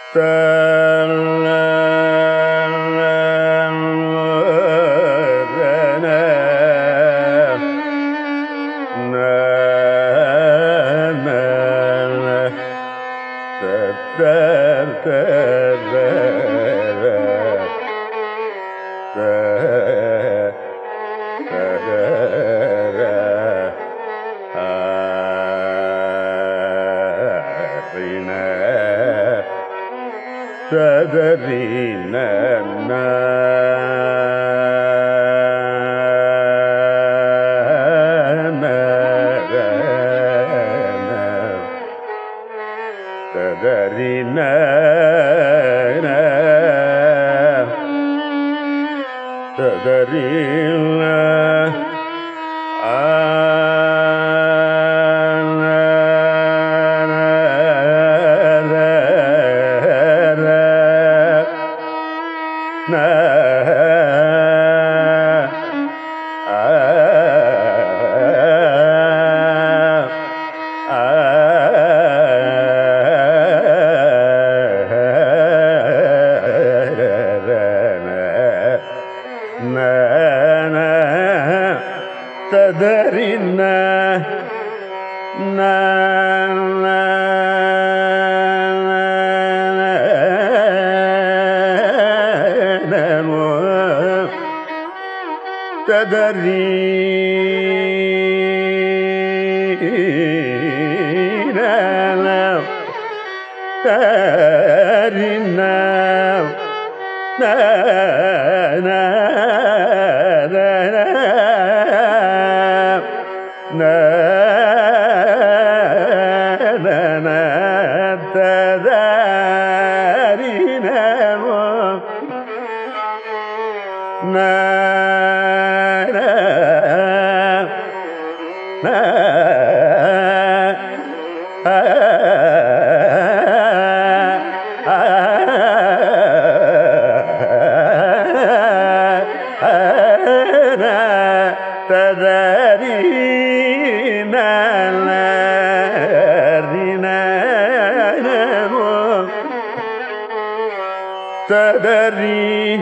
சதரி சதரி சதரி ததறின ததறி தரின ததரி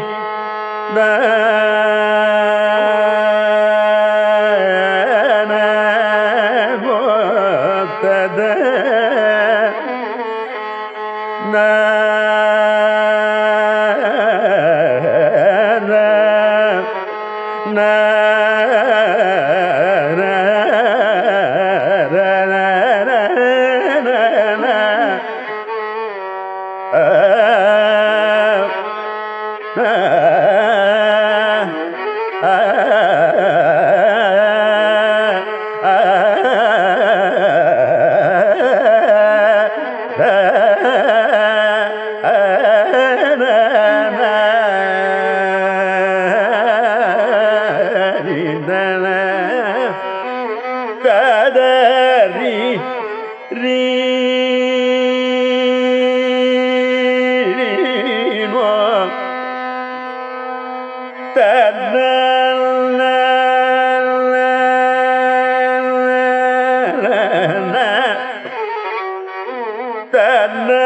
தத கதறி ரீனோ தன்ன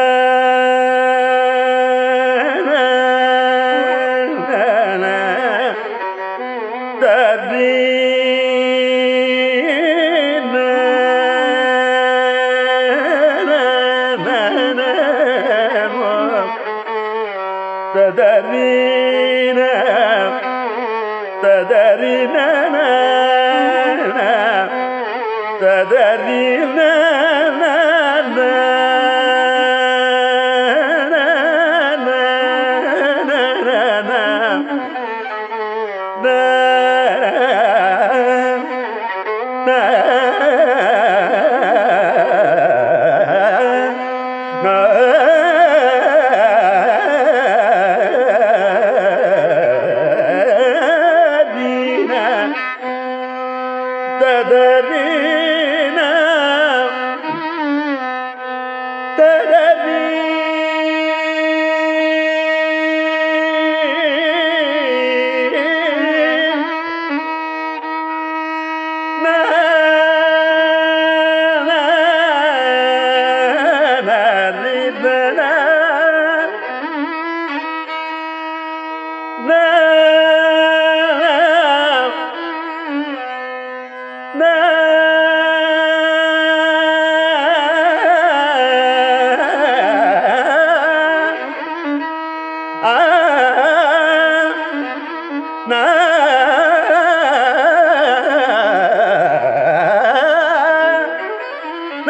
ததரீன ததரின ததரின தீன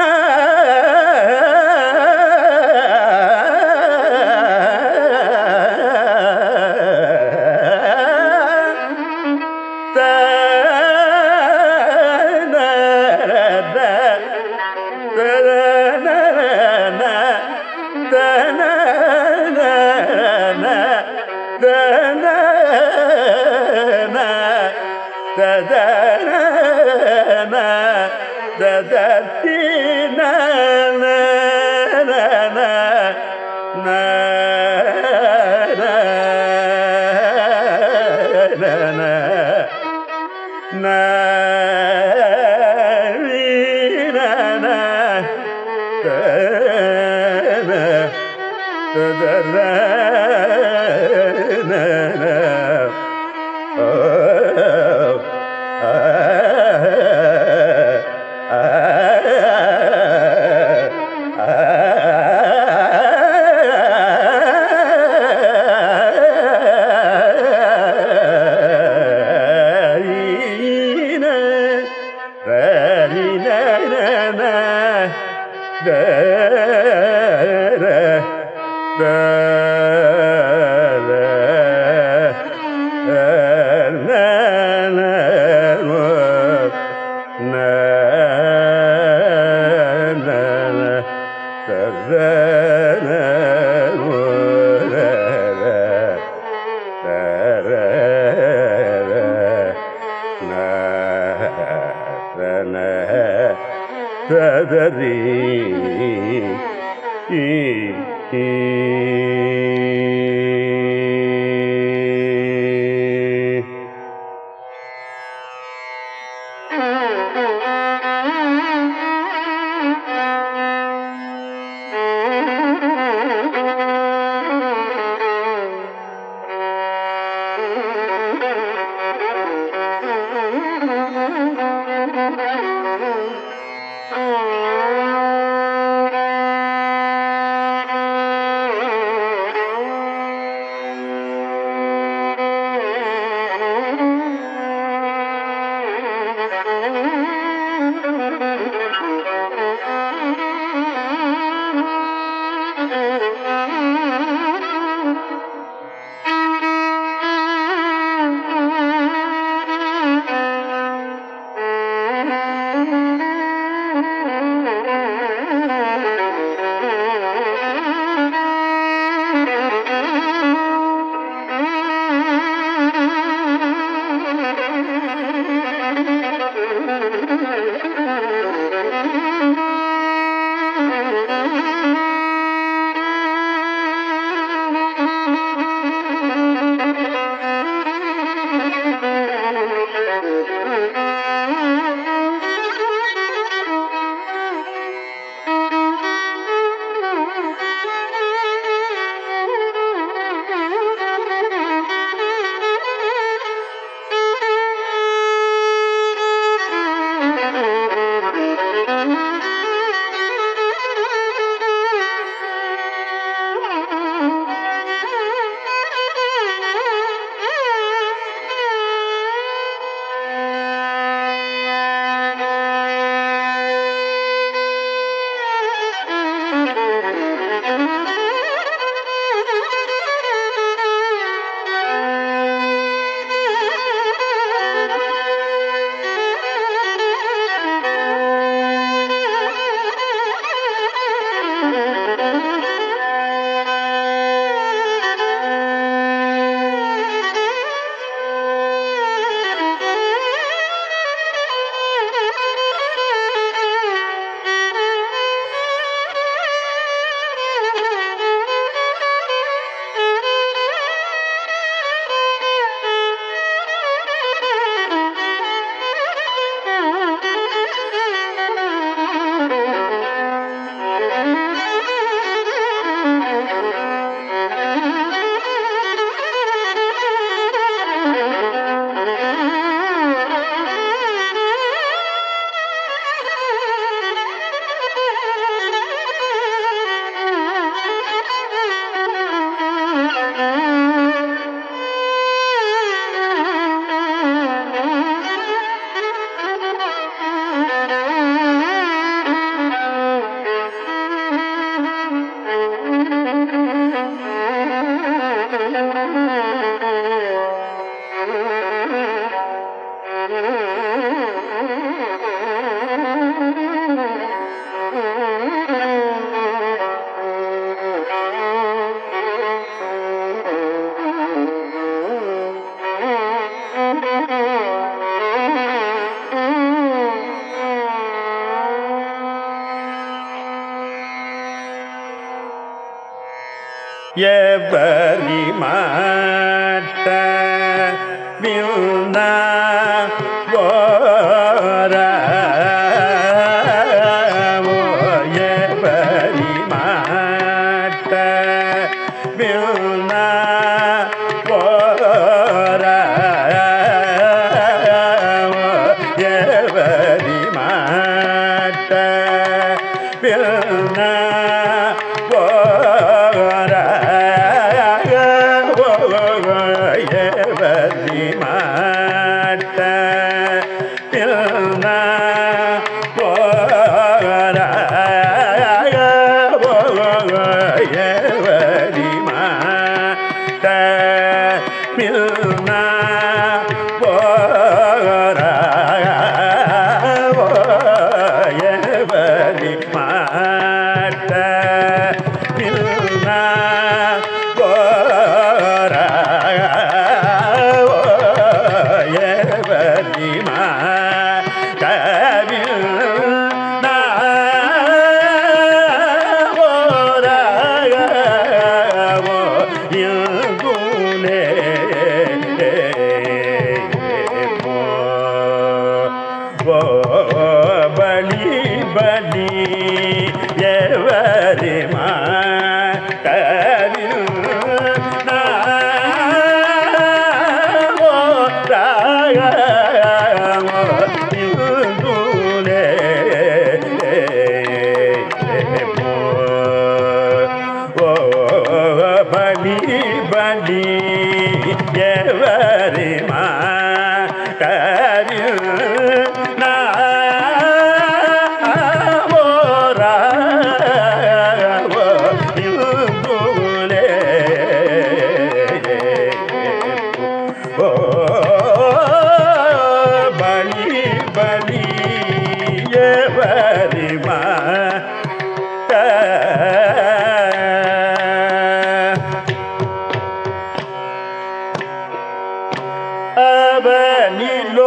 சதரி Thank you. எவரி மாட்ட வில்னா எவரி மாட்ட வில்னா எவரி மாட்ட வில்னா எவரி மாட்ட வில்னா எவரி மாட்ட வில்னா எவரி மாட்ட வில்னா எவரி மாட்ட வில்னா பலி பலி எவரி மாவில் பலி பலி எவரி மாவில் பலி பலி எவரி அவனிலோ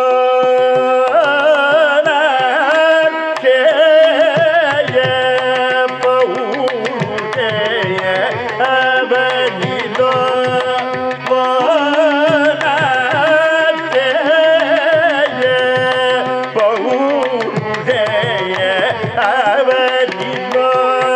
அவனிலோ அவனிலோ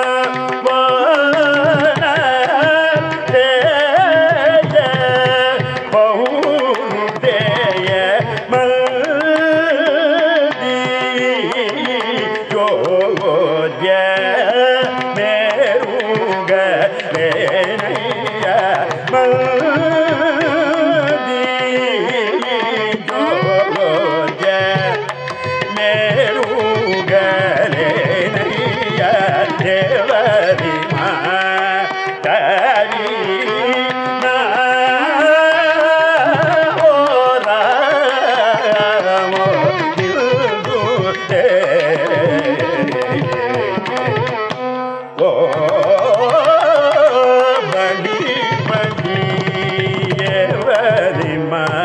தேவரி மாரி ஓ பலி பலி எவரி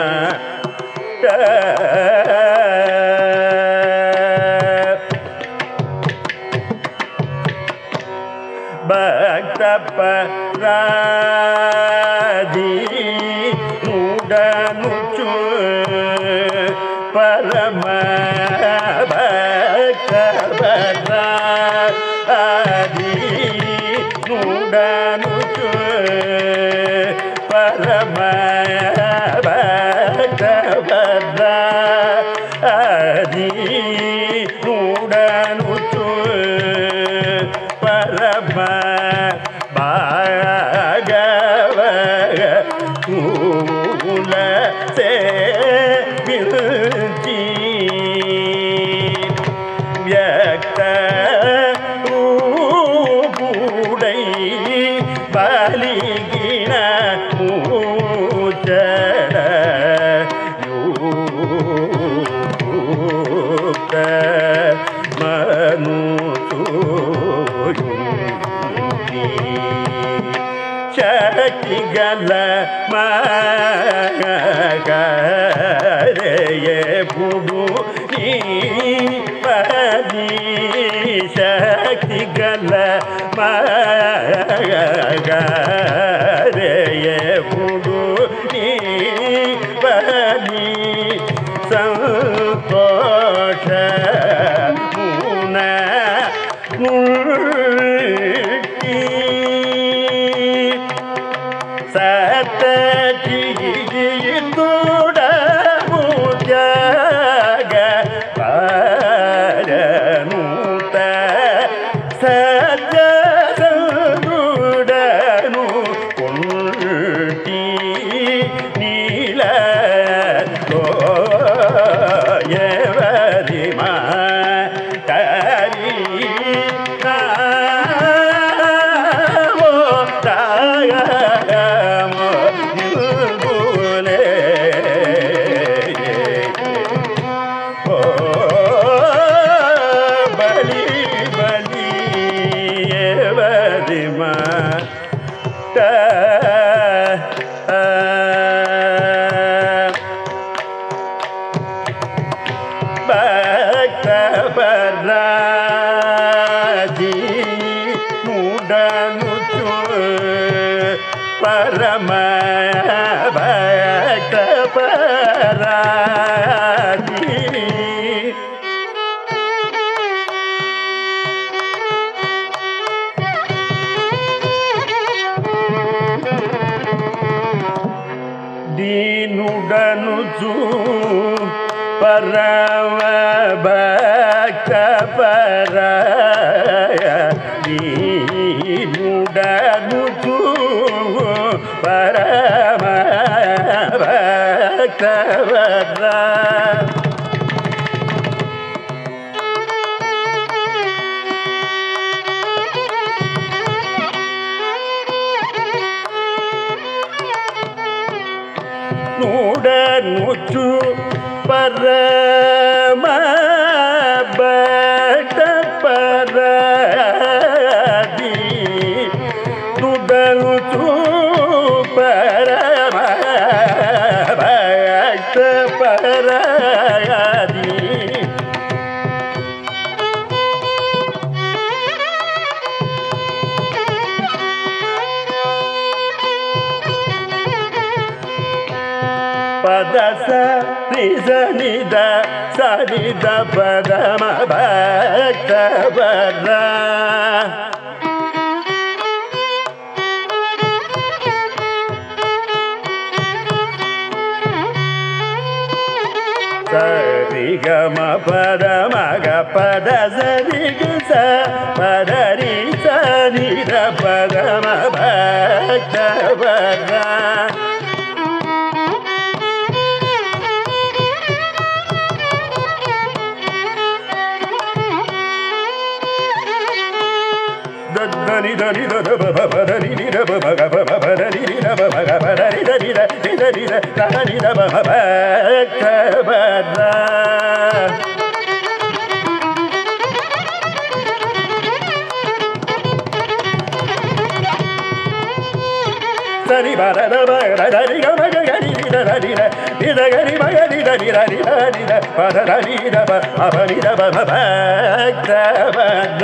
பக்த பராதி நுடனுச்சு பரம பக்த பராதி நுடனுச்சு பரம பக்த பராதி நுடனுச்சு பரம பாகவ மூல சேவில்தி வியக்த ரூபுடை பலிகின மூச்சட யூக்த மனு ಶಕ್ತಿಗಲ ಮಗರೆಯೇ ಬುಡು ನೀ ಪದಿ ಶಕ್ತಿ ಗಲ ಮಗರೆಯ ಬುಡು ನೀ ಬನಿ ಸಂತೋಷ ಮುನ ಮುಳ್ಳಿ ಸತಚಿಯಿತುಡ ಮುಜಗ ಪರನುತ ಸಜ್ಜನುಡನು ಕೊಂಟಿ ನೀಲ ಲೋಯವರಿ ಮಾರಿ ನಾಮೋ ರಾಗಮೋ ಯುಗುಲೆ ಓ ಬಲಿ ಬಲಿ ಬಲಿ ಮಾತ ಭಕ್ತಪರಾಜಿ ಮೂಡನು ಪರಮ ಭಕ್ತಪರಾಜಿ ದೀನುಡನು ಚೂ ಪರಮ ಭಕ್ತ ಪರ ದೀನುಡನು ಚೂ ಪರಮ ಭಕ್ತ ಪರ ನೂಡನುಚು ಪರಮ ಬಟ ಪರದಿ ನುಡನುಚು ಪರಮ ಭಕ್ತ ಪರದಿ ಪದ ಸ ನಿಜ ನಿದ ಸನಿದ ಪದಮ ಭಕ್ತ ಬರ ಸರಿ ಗಮ ಪದ ಮಗ ಪದ ಸರಿ ಗ ಸ ಪದ ರಿ ಸ ನಿದ ಪದಮ ಭಕ್ತ ಬರ దని దని దద బ బ ద ని ని ద బ బ గ బ బ బ ద ని ని ద బ బ గ బ ద ని ద ని ద ని ద ని ద ద ని ద బ బ బ క బ ద సరి బ ద ద బ ద ద ని గ మ గ గ ని ని ద ద ని ద ని ద గ ని మ గ ని ద ని ద ని ద ని ద బ ద ద ని ద బ అ బ ని ద బ బ బ క బ ద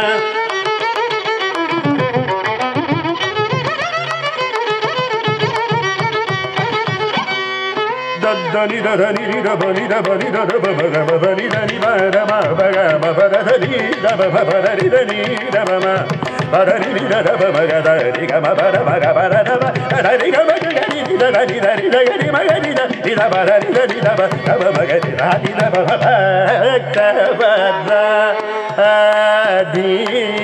దని ద ని ని ద బ ని ద బ ని ద ద బ బ గ బ బ ని ద ని బ ద మ బ గ మ బ ద ద ని ద బ బ బ ద ని ద ని ద బ మ బ ద ని ని ద ద బ మ గ ద ని గ మ బ ద మ గ బ ద ద బ ద ని గ మ గ గ ని ని ద ద ని ద ని ద గ ని మ గ ని ద ని ద బ ద ని ద ని ద బ ద బ మ గ ని ద ని ద బ బ బ క బ ద ది